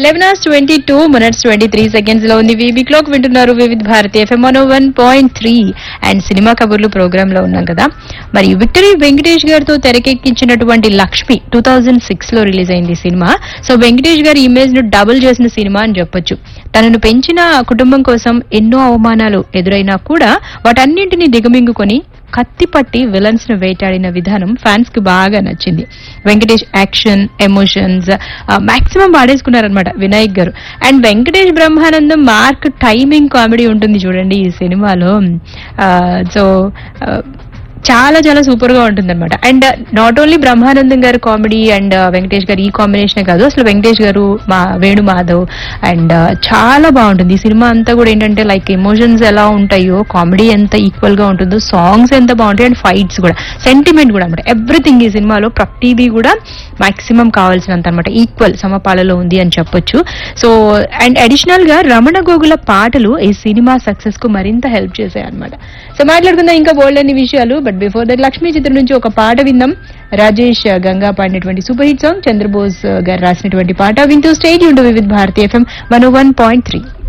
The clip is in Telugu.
eleven hours twenty two minutes twenty three seconds లో ఉంది వీబీ క్లోక్ వింటున్నారు Vividh Bharati FM one one point three and సినిమా కబుర్లు ప్రోగ్రామ్ లో ఉన్నాం కదా మరి విక్టరీ వెంకటేష్ గారితో తెరకెక్కించినటువంటి లక్ష్మి టూ థౌజండ్ సిక్స్ లో రిలీజ్ అయింది ఈ సినిమా సో వెంకటేష్ గారి ఇమేజ్ ను డబుల్ చేసిన సినిమా అని చెప్పొచ్చు తనను పెంచిన కుటుంబం కోసం ఎన్నో అవమానాలు ఎదురైనా కూడా వాటన్నింటినీ దిగమింగుకొని కత్తి పట్టి విలన్స్ ను వేటాడిన విధానం ఫ్యాన్స్ కి బాగా నచ్చింది వెంకటేష్ యాక్షన్ ఎమోషన్స్ మాక్సిమం వాడేసుకున్నారనమాట వినాయక్ గారు and Venkatesh Brahmanandam mark timing comedy ఉంటుంది చూడండి ఈ సినిమాలో సో చాలా చాలా సూపర్ గా ఉంటుంది అనమాట అండ్ నాట్ ఓన్లీ బ్రహ్మానందం గారు కామెడీ అండ్ వెంకటేష్ గారు ఈ కాంబినేషన్ కాదు అసలు వెంకటేష్ గారు మా వేణు మాధవ్ అండ్ చాలా బాగుంటుంది ఈ సినిమా అంతా కూడా ఏంటంటే లైక్ ఎమోషన్స్ ఎలా ఉంటాయో కామెడీ ఎంత ఈక్వల్ గా ఉంటుందో సాంగ్స్ ఎంత బాగుంటాయి అండ్ ఫైట్స్ కూడా సెంటిమెంట్ కూడా అనమాట ఎవ్రీథింగ్ ఈ సినిమాలో ప్రతిదీ కూడా మాక్సిమం కావాల్సినంత అనమాట ఈక్వల్ సమపాలలో ఉంది అని చెప్పొచ్చు సో అండ్ అడిషనల్ గా రమణ గోగుల పాటలు ఈ సినిమా సక్సెస్ కు మరింత హెల్ప్ చేశాయి అనమాట సో మాట్లాడుకుందాం ఇంకా బోల్డ్ అన్ని విషయాలు బట్ బిఫోర్ దట్ లక్ష్మీ చిత్రం నుంచి ఒక పాట విందాం రాజేష్ గంగా పాడినటువంటి సూపర్ హిట్ సాంగ్ చంద్రబోస్ గారు రాసినటువంటి పాట వింటూ స్టేట్ యూన్ Vividh Bharati FM one one point three